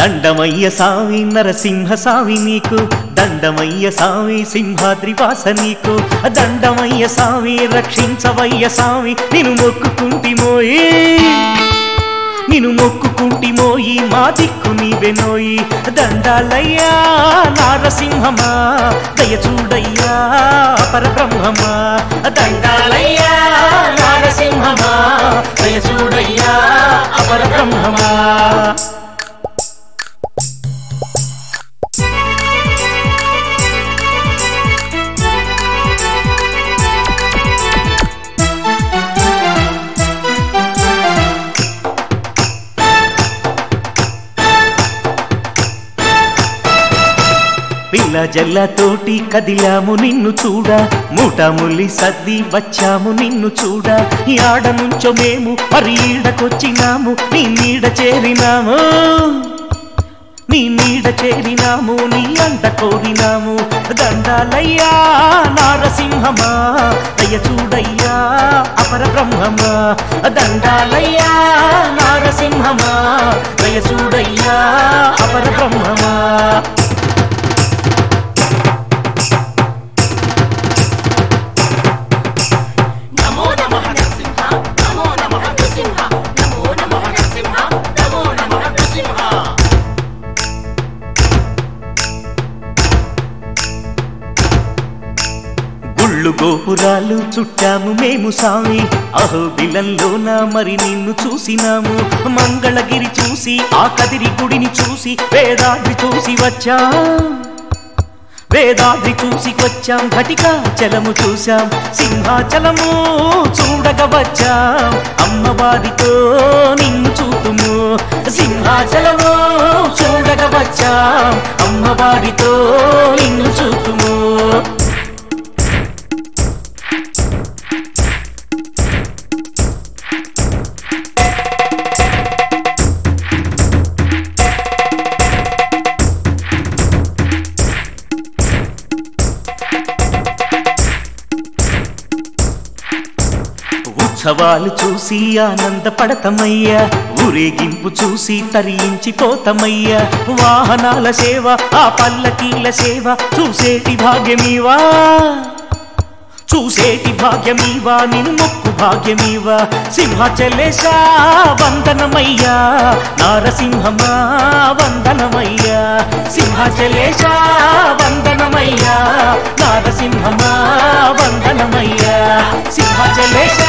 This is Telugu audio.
దండమయ్య సావి నరసింహ సావి నీకు దండమయ్య సావి సింహాద్రి వాస నీకు దండమయ్య సావి రక్షించవయ్య సావి నిన్ను మొక్కుకుంటిమోయి నిన్ను మొక్కుకుంటిమోయి మా దిక్కు నీవెనోయి దండాలయ్యా నారసింహమా దయ చూడయ్యా పరబ్రహ్మమా దండాలయ్యా నారసింహమా దయ చూడయ్యా అపరబ్రహ్మమా పిల్ల జల్లతోటి కదిలాము నిన్ను చూడ మూటముల్లి సర్ది వచ్చాము నిన్ను చూడ ఈ ఆడ నుంచో మేము మరి ఈడకొచ్చినాము నీ నీడ చేరినాము నీ నీడ చేరినాము నీ అంట కోరినాము దండాలయ్యా నారసింహమా దయ చూడయ్యా అపర బ్రహ్మమా దండాలయ్యా నారసింహమా దయ చూడయ్యా అపర బ్రహ్మమా నమో నమః నరసింహ నమో నమః నరసింహ నమో నమః నరసింహ నమో నమః నరసింహ గుళ్ళు గోపురాలు చుట్టాము మేము సామి అహో బిలంలోన మరి నిన్ను చూసినాము మంగళగిరి చూసి ఆ కదిరి గుడిని చూసి వేదాద్రి చూసి వచ్చా వేదాద్రి చూసి వచ్చాం ఘటికా చలము చూశాం సింహాచలము చూడగ వచ్చాం అమ్మవారితో నిన్ను చూతుము సింహాచలము చూడగ వచ్చాం అమ్మవారితో నిన్ను చూతుము ఉత్సవాలు చూసి ఆనందపడతమయ్యా ఊరేగింపు చూసి తరించిపోతమయ్యా వాహనాల సేవ ఆ పల్లకీల సేవ చూసేటి భాగ్యమీవా చూసేటి భాగ్యమీవా నిన్ను మొక్కు భాగ్యమీవా సింహాచలేశా వందనమయ్యా నారసింహమా వందనమయ్యా సింహాచలేశా వందనమయ్యా నారసింహమా వందనమయ్యా సింహాచలేశా